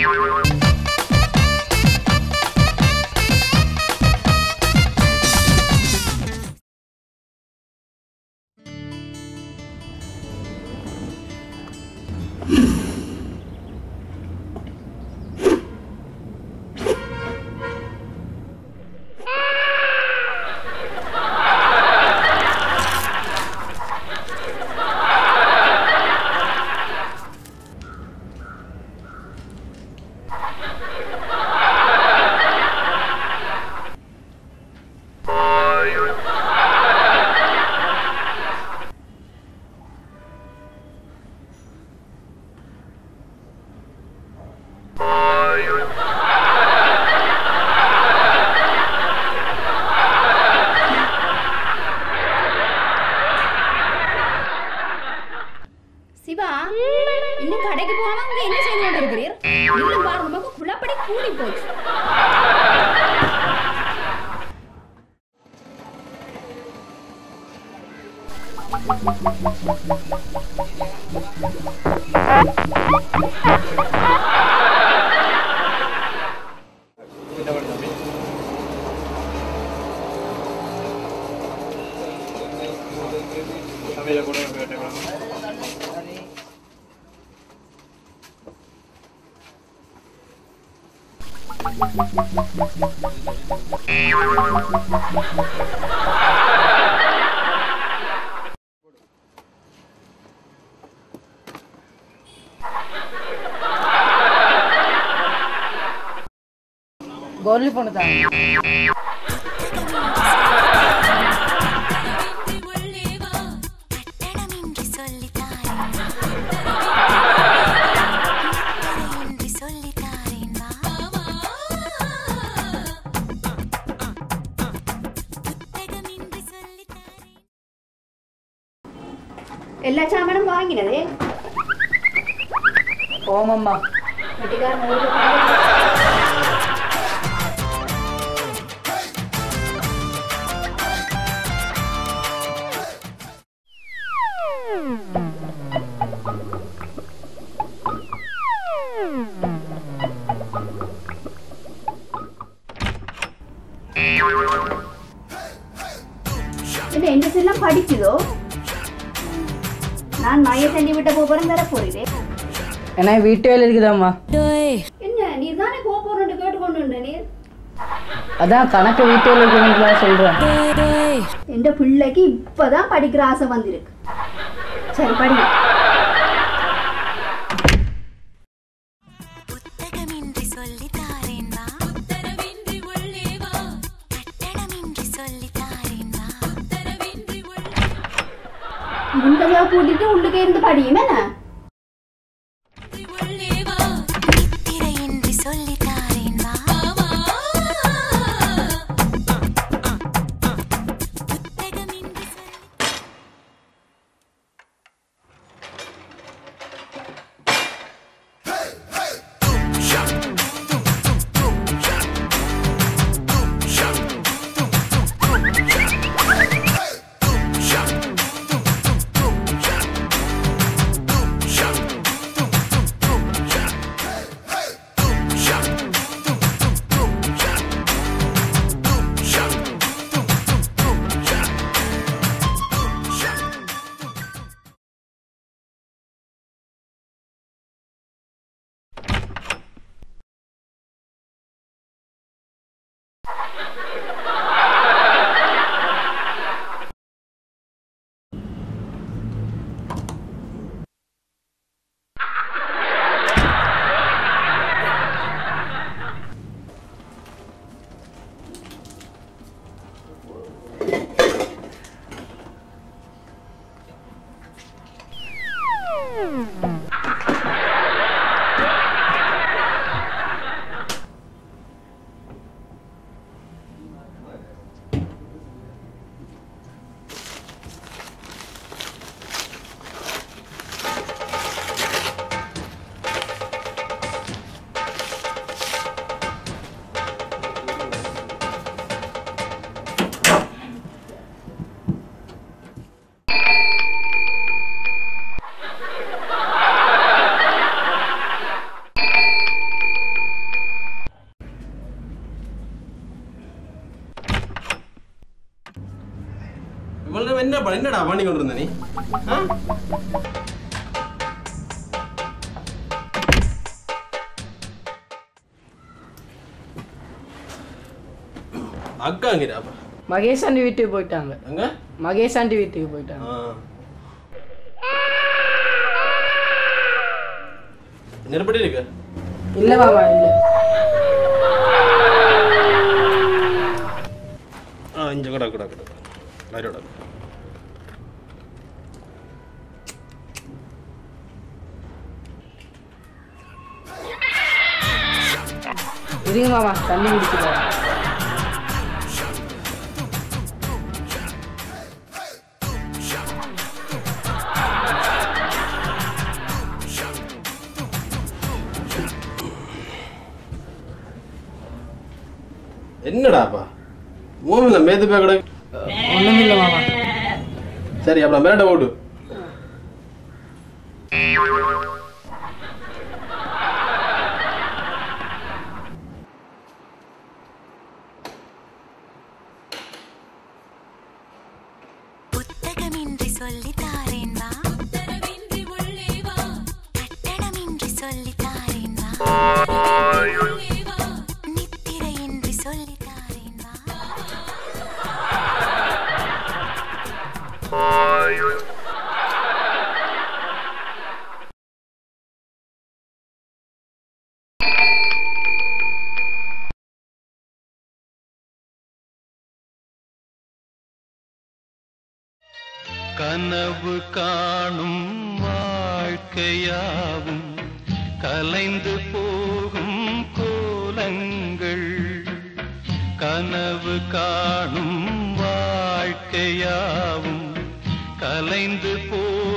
சிவா இன்னும் கடைக்கு போகாம அங்க என்ன செய்து கொண்டிருக்கிறீர் இன்னும் பாரு நமக்கு குளப்படி கூடி போச்சு గోర్లీ పండుతా கட்டணமின்றி சொல்லித்தாரேன் என்று சொல்லித்தாரேன் புத்தகமின்றி சொல்லித்தாரேன் எல்லா சாமானும் வாங்கினதே ఓమమ్మ வெட்டிக்காரன் ஒரு ரூபாய் இது எந்த செல்லம் படிக்குதோ நான் மய தண்ணி விட்ட போறேன் தர போறேன் ஏன்னா வீட்டு வேலை இருக்குதாம்மா என்ன நீ தானே போறோன்னு கேட்டுக்கொண்டு நீர் அதான் கணக்கு வீட்டு வேலை இருக்குதுன்னு சொல்றேன் எந்த பிள்ளைக்கு இப்பதான் படிக்கிற ஆசை வந்திருக்கு சரி படி புத்தகமின்றி சொல்லித்தாரேன் வா உத்தரவின்றி உள்ளே வா கட்டணமின்றி சொல்லித்தாரேன் வா உத்தரவின்றி உள்ளே முந்தையா கூட்டிட்டு உள்ளுக்கே இருந்து படியும் என்ன உள்ளே வா நித்திரையின்றி சொல்லித்தாரேன் வா புத்தகமின்றி சொல்லி என்னப்பா என்னடா பண்ணி கொண்டு இருந்த நீ ஆ? அக்கா அங்கடாப்பா மகேஷ் ஆண்டி வீட்டுக்கு போயிட்டாங்க அங்க மகேஷ் ஆண்டி வீட்டுக்கு போயிட்டாங்க ஆ. நெருப்படி இருக்கு இல்ல மாமா இல்ல ஆ இங்க கூட கூட கூட லைட்டோட இருங்க மாமா தண்ணி குடிச்சுக்கலாம் என்னடாப்பா மூமில்ல மேத்து போய் கூட ஒண்ணுமில்ல மாமா சரி அப்புறம் மேட்ட ஓடு புத்தகமின்றி சொல்லித்தாரேன் வா கட்டணமின்றி சொல்லித்தாரேன் வா நித்திரையின்றி சொல்லித்தாரேன் வா கனவு காணும் வாழ்க்கையாவும் கலைந்து போகும் கோலங்கள் கனவு காணும் வாழ்க்கையாவும் கலைந்து போ